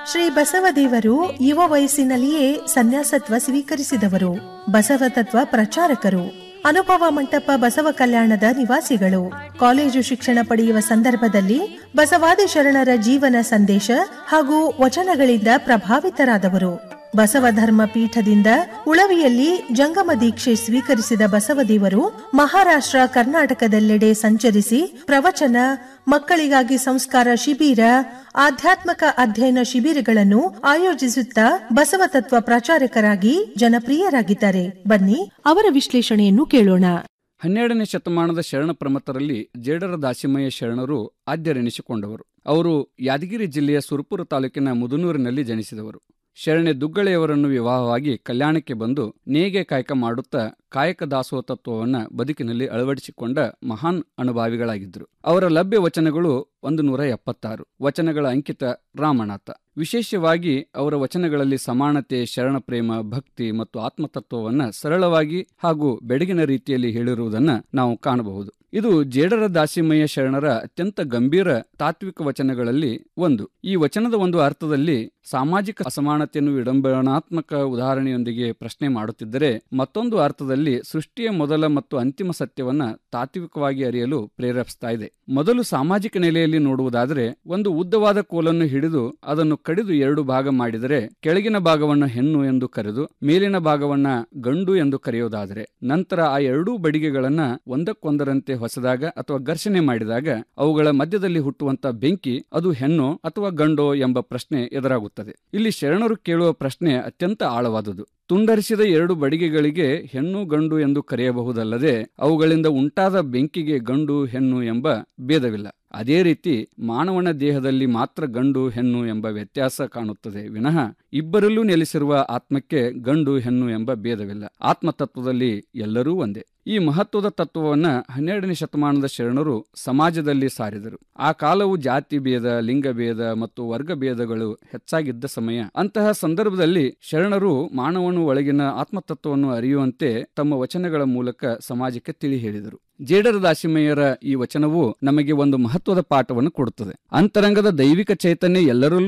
ಶ್ರೀ ಬಸವದೇವರು ಯುವ ವಯಸ್ಸಿನಲ್ಲಿಯೇ ಸನ್ಯಾಸತ್ವ ಸ್ವೀಕರಿಸಿದವರು ಬಸವ ತತ್ವ ಪ್ರಚಾರಕರು ಅನುಭವ ಮಂಟಪ ಬಸವ ಕಲ್ಯಾಣದ ನಿವಾಸಿಗಳು ಕಾಲೇಜು ಶಿಕ್ಷಣ ಪಡೆಯುವ ಸಂದರ್ಭದಲ್ಲಿ ಬಸವಾದಿ ಶರಣರ ಜೀವನ ಸಂದೇಶ ಹಾಗೂ ವಚನಗಳಿಂದ ಪ್ರಭಾವಿತರಾದವರು ಬಸವ ಧರ್ಮ ಪೀಠದಿಂದ ಉಳವಿಯಲ್ಲಿ ಜಂಗಮ ದೀಕ್ಷೆ ಸ್ವೀಕರಿಸಿದ ಬಸವದೇವರು ಮಹಾರಾಷ್ಟ್ರ ಕರ್ನಾಟಕದೆಲ್ಲೆಡೆ ಸಂಚರಿಸಿ ಪ್ರವಚನ ಮಕ್ಕಳಿಗಾಗಿ ಸಂಸ್ಕಾರ ಶಿಬಿರ ಆಧ್ಯಾತ್ಮಕ ಅಧ್ಯಯನ ಶಿಬಿರಗಳನ್ನು ಆಯೋಜಿಸುತ್ತಾ ಬಸವ ತತ್ವ ಪ್ರಚಾರಕರಾಗಿ ಜನಪ್ರಿಯರಾಗಿದ್ದಾರೆ ಬನ್ನಿ ಅವರ ವಿಶ್ಲೇಷಣೆಯನ್ನು ಕೇಳೋಣ ಹನ್ನೆರಡನೇ ಶತಮಾನದ ಶರಣ ಪ್ರಮತ್ತರಲ್ಲಿ ಜೇಡರ ದಾಸಿಮಯ್ಯ ಶರಣರು ಆದ್ಯರೆನಿಸಿಕೊಂಡವರು ಅವರು ಯಾದಗಿರಿ ಜಿಲ್ಲೆಯ ಸುರಪುರ ತಾಲೂಕಿನ ಮುದುನೂರಿನಲ್ಲಿ ಜನಿಸಿದವರು ಶರಣೆ ದುಗ್ಗಳೆಯವರನ್ನು ವಿವಾಹವಾಗಿ ಕಲ್ಯಾಣಕ್ಕೆ ಬಂದು ನೇಗೆ ಕಾಯಕ ಮಾಡುತ್ತಾ ಕಾಯಕ ದಾಸೋಹ ತತ್ವವನ್ನು ಬದುಕಿನಲ್ಲಿ ಅಳವಡಿಸಿಕೊಂಡ ಮಹಾನ್ ಅನುಭಾವಿಗಳಾಗಿದ್ದರು ಅವರ ಲಭ್ಯ ವಚನಗಳು ಒಂದು ನೂರ ಎಪ್ಪತ್ತಾರು ವಚನಗಳ ಅಂಕಿತ ರಾಮನಾಥ ವಿಶೇಷವಾಗಿ ಅವರ ವಚನಗಳಲ್ಲಿ ಸಮಾನತೆ ಶರಣ ಪ್ರೇಮ ಭಕ್ತಿ ಮತ್ತು ಆತ್ಮತತ್ವವನ್ನ ಸರಳವಾಗಿ ಹಾಗೂ ಬೆಡಗಿನ ರೀತಿಯಲ್ಲಿ ಹೇಳಿರುವುದನ್ನ ನಾವು ಕಾಣಬಹುದು ಇದು ಜೇಡರ ದಾಸಿಮಯ್ಯ ಶರಣರ ಅತ್ಯಂತ ಗಂಭೀರ ತಾತ್ವಿಕ ವಚನಗಳಲ್ಲಿ ಒಂದು ಈ ವಚನದ ಒಂದು ಅರ್ಥದಲ್ಲಿ ಸಾಮಾಜಿಕ ಅಸಮಾನತೆಯನ್ನು ವಿಡಂಬನಾತ್ಮಕ ಉದಾಹರಣೆಯೊಂದಿಗೆ ಪ್ರಶ್ನೆ ಮಾಡುತ್ತಿದ್ದರೆ ಮತ್ತೊಂದು ಅರ್ಥದಲ್ಲಿ ಸೃಷ್ಟಿಯ ಮೊದಲ ಮತ್ತು ಅಂತಿಮ ಸತ್ಯವನ್ನ ತಾತ್ವಿಕವಾಗಿ ಅರಿಯಲು ಪ್ರೇರೇಪಿಸ್ತಾ ಇದೆ ಮೊದಲು ಸಾಮಾಜಿಕ ನೆಲೆಯಲ್ಲಿ ನೋಡುವುದಾದರೆ ಒಂದು ಉದ್ದವಾದ ಕೋಲನ್ನು ಹಿಡಿದು ಅದನ್ನು ಕಡಿದು ಎರಡು ಭಾಗ ಮಾಡಿದರೆ ಕೆಳಗಿನ ಭಾಗವನ್ನು ಹೆಣ್ಣು ಎಂದು ಕರೆದು ಮೇಲಿನ ಭಾಗವನ್ನ ಗಂಡು ಎಂದು ಕರೆಯುವುದಾದರೆ ನಂತರ ಆ ಎರಡೂ ಬಡಿಗೆಗಳನ್ನ ಒಂದಕ್ಕೊಂದರಂತೆ ಹೊಸದಾಗ ಅಥವಾ ಘರ್ಷಣೆ ಮಾಡಿದಾಗ ಅವುಗಳ ಮಧ್ಯದಲ್ಲಿ ಹುಟ್ಟುವಂತ ಬೆಂಕಿ ಅದು ಹೆಣ್ಣೋ ಅಥವಾ ಗಂಡೋ ಎಂಬ ಪ್ರಶ್ನೆ ಎದುರಾಗುತ್ತದೆ ಇಲ್ಲಿ ಶರಣರು ಕೇಳುವ ಪ್ರಶ್ನೆ ಅತ್ಯಂತ ಆಳವಾದುದು ತುಂಡರಿಸಿದ ಎರಡು ಬಡಿಗೆಗಳಿಗೆ ಹೆಣ್ಣು ಗಂಡು ಎಂದು ಕರೆಯಬಹುದಲ್ಲದೆ ಅವುಗಳಿಂದ ಉಂಟಾದ ಬೆಂಕಿಗೆ ಗಂಡು ಹೆಣ್ಣು ಎಂಬ ಭೇದವಿಲ್ಲ ಅದೇ ರೀತಿ ಮಾನವನ ದೇಹದಲ್ಲಿ ಮಾತ್ರ ಗಂಡು ಹೆಣ್ಣು ಎಂಬ ವ್ಯತ್ಯಾಸ ಕಾಣುತ್ತದೆ ವಿನಃ ಇಬ್ಬರಲ್ಲೂ ನೆಲೆಸಿರುವ ಆತ್ಮಕ್ಕೆ ಗಂಡು ಹೆಣ್ಣು ಎಂಬ ಭೇದವಿಲ್ಲ ಆತ್ಮತತ್ವದಲ್ಲಿ ಎಲ್ಲರೂ ಒಂದೇ ಈ ಮಹತ್ವದ ತತ್ವವನ್ನ ಹನ್ನೆರಡನೇ ಶತಮಾನದ ಶರಣರು ಸಮಾಜದಲ್ಲಿ ಸಾರಿದರು ಆ ಕಾಲವು ಜಾತಿ ಭೇದ ಲಿಂಗಭೇದ ಮತ್ತು ವರ್ಗ ಭೇದಗಳು ಹೆಚ್ಚಾಗಿದ್ದ ಸಮಯ ಅಂತಹ ಸಂದರ್ಭದಲ್ಲಿ ಶರಣರು ಮಾನವನು ಒಳಗಿನ ಆತ್ಮತತ್ವವನ್ನು ಅರಿಯುವಂತೆ ತಮ್ಮ ವಚನಗಳ ಮೂಲಕ ಸಮಾಜಕ್ಕೆ ತಿಳಿ ಹೇಳಿದರು ಜೇಡರ ದಾಸಿಮಯ್ಯರ ಈ ವಚನವು ನಮಗೆ ಒಂದು ಮಹತ್ವದ ಪಾಠವನ್ನು ಕೊಡುತ್ತದೆ ಅಂತರಂಗದ ದೈವಿಕ ಚೈತನ್ಯ ಎಲ್ಲರಲ್ಲೂ